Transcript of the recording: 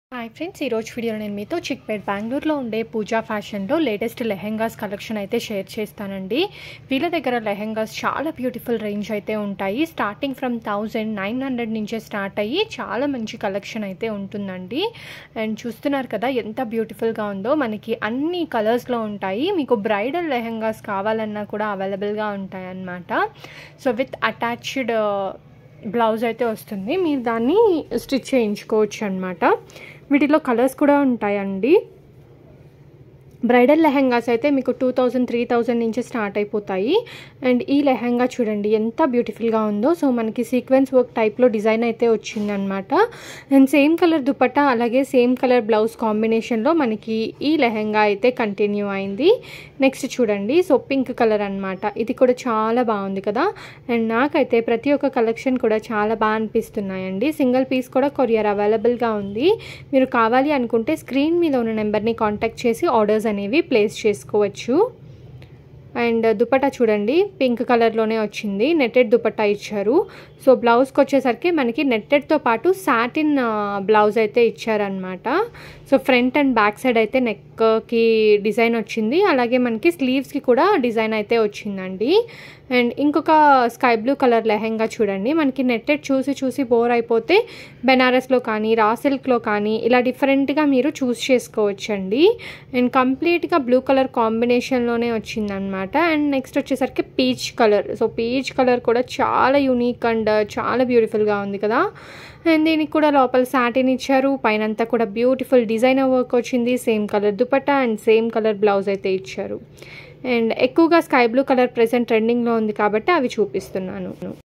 hi friends ఈరోజు వీడియోలో నేను మీతో చిక్పేట్ బెంగళూరులో ఉండే పూజా ఫ్యాషన్లో లేటెస్ట్ లెహెంగాస్ కలెక్షన్ అయితే షేర్ చేస్తానండి వీళ్ళ దగ్గర లెహెంగాస్ చాలా బ్యూటిఫుల్ రేంజ్ అయితే ఉంటాయి starting from thousand nine hundred నుంచే స్టార్ట్ అయ్యి చాలా మంచి కలెక్షన్ అయితే ఉంటుందండి అండ్ చూస్తున్నారు కదా ఎంత బ్యూటిఫుల్గా ఉందో మనకి అన్ని కలర్స్లో ఉంటాయి మీకు బ్రైడల్ లెహెంగాస్ కావాలన్నా కూడా అవైలబుల్గా ఉంటాయి అన్నమాట సో విత్ అటాచ్డ్ బ్లౌజ్ అయితే వస్తుంది మీరు దాన్ని స్టిచ్ చేయించుకోవచ్చు అనమాట వీటిలో కలర్స్ కూడా ఉంటాయండి బ్రైడల్ లెహెంగాస్ అయితే మీకు టూ థౌజండ్ త్రీ థౌజండ్ నుంచి స్టార్ట్ అయిపోతాయి అండ్ ఈ లెహెంగా చూడండి ఎంత బ్యూటిఫుల్గా ఉందో సో మనకి సీక్వెన్స్ వర్క్ టైప్లో డిజైన్ అయితే వచ్చిందనమాట అండ్ సేమ్ కలర్ దుపట్టా అలాగే సేమ్ కలర్ బ్లౌజ్ కాంబినేషన్లో మనకి ఈ లెహెంగా అయితే కంటిన్యూ అయింది నెక్స్ట్ చూడండి సో పింక్ కలర్ అనమాట ఇది కూడా చాలా బాగుంది కదా అండ్ నాకైతే ప్రతి ఒక్క కలెక్షన్ కూడా చాలా బాగా అనిపిస్తున్నాయండి సింగిల్ పీస్ కూడా కొరియర్ అవైలబుల్గా ఉంది మీరు కావాలి అనుకుంటే స్క్రీన్ మీద ఉన్న నెంబర్ని కాంటాక్ట్ చేసి ఆర్డర్స్ అనేవి ప్లేస్ చేసుకోవచ్చు అండ్ దుపట్టా చూడండి పింక్ కలర్లోనే వచ్చింది నెట్టెడ్ దుపట్టా ఇచ్చారు సో బ్లౌజ్కి వచ్చేసరికి మనకి నెట్టెడ్తో పాటు సాటిన్ బ్లౌజ్ అయితే ఇచ్చారనమాట so front and back side అయితే నెక్కి డిజైన్ వచ్చింది అలాగే మనకి స్లీవ్స్కి కూడా డిజైన్ అయితే వచ్చిందండి అండ్ ఇంకొక స్కై బ్లూ కలర్ లెహెంగా చూడండి మనకి నెట్టెడ్ చూసి చూసి బోర్ అయిపోతే బెనారస్లో కానీ రా సిల్క్లో కానీ ఇలా డిఫరెంట్గా మీరు చూస్ చేసుకోవచ్చండి అండ్ కంప్లీట్గా బ్లూ కలర్ కాంబినేషన్లోనే వచ్చిందనమాట అండ్ నెక్స్ట్ వచ్చేసరికి peach colour so peach colour కూడా చాలా యూనిక్ అండ్ చాలా బ్యూటిఫుల్గా ఉంది కదా అండ్ దీనికి కూడా లోపల సాటిన్ ఇచ్చారు పైన అంతా కూడా బ్యూటిఫుల్ డిజైనర్ వర్క్ వచ్చింది same colour dupatta and same colour blouse అయితే ఇచ్చారు అండ్ ఎక్కువగా స్కై బ్లూ కలర్ ప్రెసెంట్ ట్రెండింగ్లో ఉంది కాబట్టి అవి చూపిస్తున్నాను